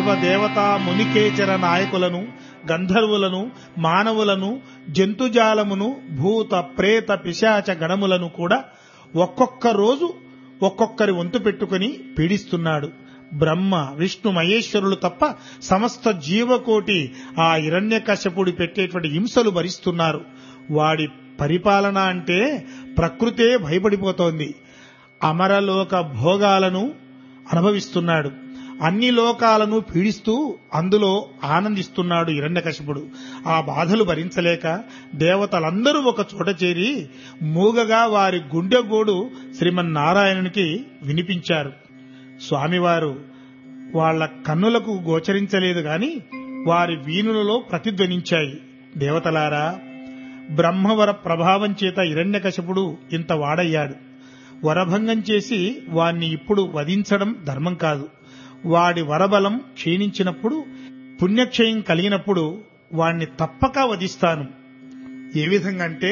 సర్వ దేవతా మునికేచర నాయకులను గంధర్వులను మానవులను జంతుజాలమును భూత ప్రేత పిశాచ గణములను కూడా ఒక్కొక్క రోజు ఒక్కొక్కరి వంతు పెట్టుకుని పీడిస్తున్నాడు బ్రహ్మ విష్ణు మహేశ్వరులు తప్ప సమస్త జీవకోటి ఆ హిరణ్యకశ్యపుడి పెట్టేటువంటి హింసలు భరిస్తున్నారు వాడి పరిపాలన అంటే ప్రకృతే భయపడిపోతోంది అమరలోక భోగాలను అనుభవిస్తున్నాడు అన్ని లోకాలను పీడిస్తూ అందులో ఆనందిస్తున్నాడు హిరణ్యకశిపుడు ఆ బాధలు భరించలేక దేవతలందరూ ఒక చోట చేరి మూగగా వారి గుండెగోడు శ్రీమన్నారాయణునికి వినిపించారు స్వామివారు వాళ్ళ కన్నులకు గోచరించలేదు గాని వారి వీణులలో ప్రతిధ్వనించాయి దేవతలారా బ్రహ్మవర ప్రభావం చేత హిరణ్యకశపుడు ఇంత వాడయ్యాడు వరభంగం చేసి వాణ్ణి ఇప్పుడు వధించడం ధర్మం కాదు వాడి వరబలం క్షీణించినప్పుడు పుణ్యక్షయం కలిగినప్పుడు వాణ్ణి తప్పక వధిస్తాను ఏ విధంగా అంటే